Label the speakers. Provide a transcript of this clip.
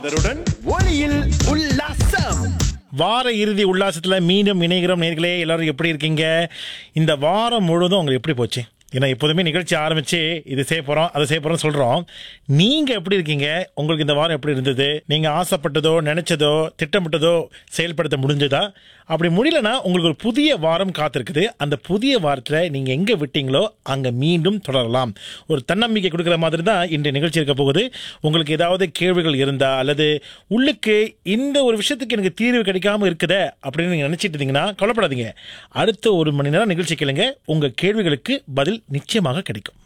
Speaker 1: காதருடன் ஒளியில் உல்லாசம்
Speaker 2: வார இறுதி உல்லாசத்துல மீண்டும் இணைகிறோம் நேர்களே எல்லாரும் எப்படி இருக்கீங்க இந்த வாரம் முழுவதும் உங்களுக்கு எப்படி போச்சு ஏன்னா எப்போதுமே நிகழ்ச்சி ஆரம்பிச்சு இது செய்ய போறோம் அதை செய்ய போறோம் சொல்றோம் நீங்க எப்படி இருக்கீங்க உங்களுக்கு இந்த வாரம் எப்படி இருந்தது நீங்க ஆசைப்பட்டதோ நினைச்சதோ திட்டமிட்டதோ செயல்படுத்த முடிஞ்சதா அப்படி முடியலனா உங்களுக்கு ஒரு புதிய வாரம் காத்திருக்குது அந்த புதிய வாரத்துல நீங்க எங்க விட்டீங்களோ அங்க மீண்டும் தொடரலாம் ஒரு தன்னம்பிக்கை கொடுக்குற மாதிரி தான் இன்றைய நிகழ்ச்சி இருக்க போகுது உங்களுக்கு ஏதாவது கேள்விகள் இருந்தா அல்லது உள்ளுக்கு இந்த ஒரு விஷயத்துக்கு எனக்கு தீர்வு கிடைக்காம இருக்குதே அப்படின்னு நீங்க நினைச்சிட்டு இருந்தீங்கன்னா கவலைப்படாதீங்க அடுத்த ஒரு மணி நேரம் நிகழ்ச்சி கேளுங்க உங்க கேள்விகளுக்கு பதில் நிச்சயமாக கிடைக்கும்